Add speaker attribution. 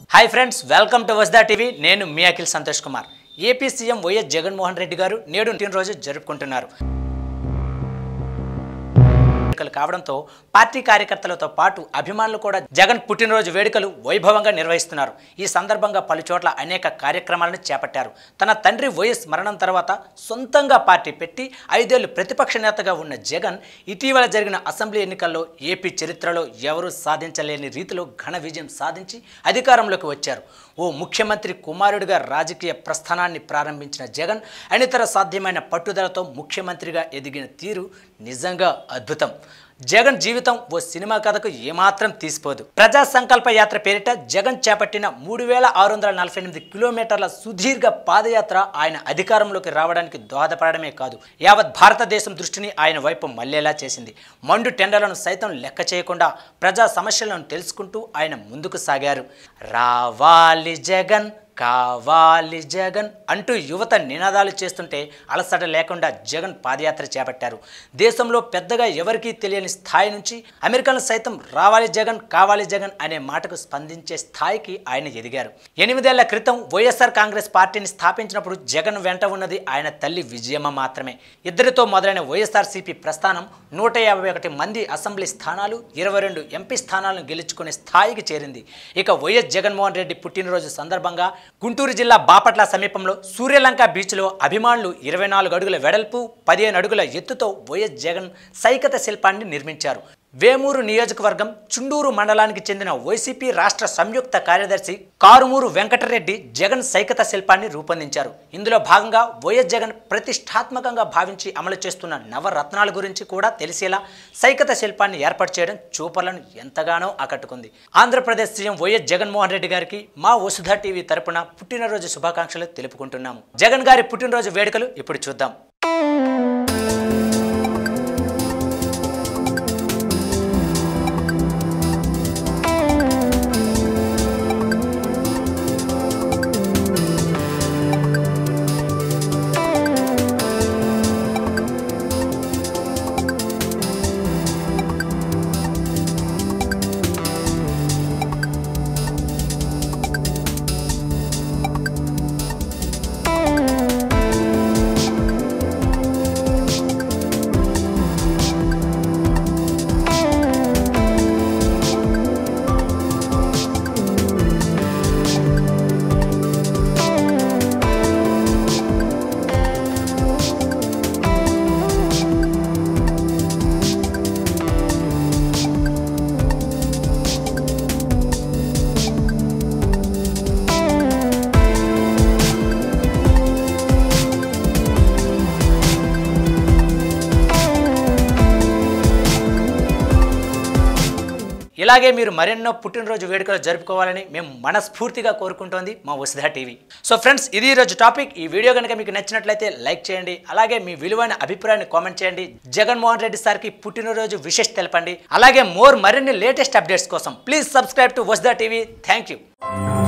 Speaker 1: hi friends welcome to Vasudha TV నేను మీ Akhil Santosh Kumar AP CM YS Jaganmohan Reddy garu నేడు పుట్టినరోజు జరుపుకుంటున్నారు వేడుకలు కావడంతో పార్టీ కార్యకర్తలతో పాటు అభిమానులు కూడా జగన్ పుట్టినరోజు వేడుకలు వైభవంగా నిర్వహిస్తున్నారు ఈ సందర్భంగా పలు చోట్ల అనేక కార్యక్రమాలను చేపట్టారు తన తండ్రి వైఎస్ మరణం తర్వాత సొంతంగా పార్టీ పెట్టి ఐదేళ్లు ప్రతిపక్ష నేతగా ఉన్న జగన్ ఇటీవల జరిగిన అసెంబ్లీ ఎన్నికల్లో ఏపీ చరిత్రలో ఎవరూ సాధించలేని రీతిలో ఘన విజయం సాధించి అధికారంలోకి వచ్చారు ఓ ముఖ్యమంత్రి కుమారుడిగా రాజకీయ ప్రస్థానాన్ని ప్రారంభించిన జగన్ అనితర సాధ్యమైన పట్టుదలతో ముఖ్యమంత్రిగా ఎదిగిన తీరు నిజంగా అద్భుతం జగన్ జీవితం ఓ సినిమా కథకు ఏమాత్రం తీసిపోదు ప్రజా సంకల్ప యాత్ర పేరిట జగన్ చేపట్టిన మూడు వేల ఆరు వందల నలభై ఎనిమిది కిలోమీటర్ల సుదీర్ఘ పాదయాత్ర ఆయన అధికారంలోకి రావడానికి దోహదపడమే కాదు యావత్ భారతదేశం దృష్టిని ఆయన వైపు మళ్లేలా చేసింది మండు టెండర్లను సైతం లెక్క చేయకుండా ప్రజా సమస్యలను తెలుసుకుంటూ ఆయన ముందుకు సాగారు రావాలి జగన్ కావాలి జగన్ అంటూ యువత నినాదాలు చేస్తుంటే అలసట లేకుండా జగన్ పాదయాత్ర చేపట్టారు దేశంలో పెద్దగా ఎవరికీ తెలియని స్థాయి నుంచి అమెరికన్ సైతం రావాలి జగన్ కావాలి జగన్ అనే మాటకు స్పందించే స్థాయికి ఆయన ఎదిగారు ఎనిమిదేళ్ల క్రితం వైఎస్ఆర్ కాంగ్రెస్ పార్టీని స్థాపించినప్పుడు జగన్ వెంట ఉన్నది ఆయన తల్లి విజయమ్మ మాత్రమే ఇద్దరితో మొదలైన వైఎస్ఆర్సీపీ ప్రస్థానం నూట యాభై ఒకటి మంది అసెంబ్లీ స్థానాలు ఇరవై రెండు ఎంపీ స్థానాలను గెలుచుకునే స్థాయికి చేరింది ఇక వైఎస్ జగన్మోహన్ రెడ్డి పుట్టినరోజు సందర్భంగా గుంటూరు జిల్లా బాపట్ల సమీపంలో సూర్యలంక బీచ్లో అభిమానులు ఇరవై నాలుగు అడుగుల వెడల్పు పదిహేను అడుగుల ఎత్తుతో వైఎస్ జగన్ సైకత శిల్పాన్ని నిర్మించారు వేమూరు నియోజకవర్గం చుండూరు మండలానికి చెందిన వైసీపీ రాష్ట్ర సంయుక్త కార్యదర్శి కారుమూరు వెంకటరెడ్డి జగన్ సైకత శిల్పాన్ని రూపొందించారు ఇందులో భాగంగా వైఎస్ జగన్ ప్రతిష్టాత్మకంగా భావించి అమలు చేస్తున్న నవరత్నాల గురించి కూడా తెలిసేలా సైకత శిల్పాన్ని ఏర్పాటు చేయడం చూపర్లను ఎంతగానో ఆకట్టుకుంది ఆంధ్రప్రదేశ్ సీఎం వైఎస్ జగన్మోహన్ రెడ్డి గారికి మా వసుధ టీవీ తరపున పుట్టినరోజు శుభాకాంక్షలు తెలుపుకుంటున్నాము జగన్ గారి పుట్టినరోజు వేడుకలు ఇప్పుడు చూద్దాం ఇలాగే మీరు మరెన్నో పుట్టినరోజు వేడుకలు జరుపుకోవాలని మేము మనస్ఫూర్తిగా కోరుకుంటోంది మా వసుధ టీవీ సో ఫ్రెండ్స్ ఇది ఈరోజు టాపిక్ ఈ వీడియో కనుక మీకు నచ్చినట్లయితే లైక్ చేయండి అలాగే మీ విలువైన అభిప్రాయాన్ని కామెంట్ చేయండి జగన్మోహన్ రెడ్డి సార్కి పుట్టినరోజు విషెస్ తెలపండి అలాగే మోర్ మరిన్ని లేటెస్ట్ అప్డేట్స్ కోసం please subscribe to Vasudha TV thank you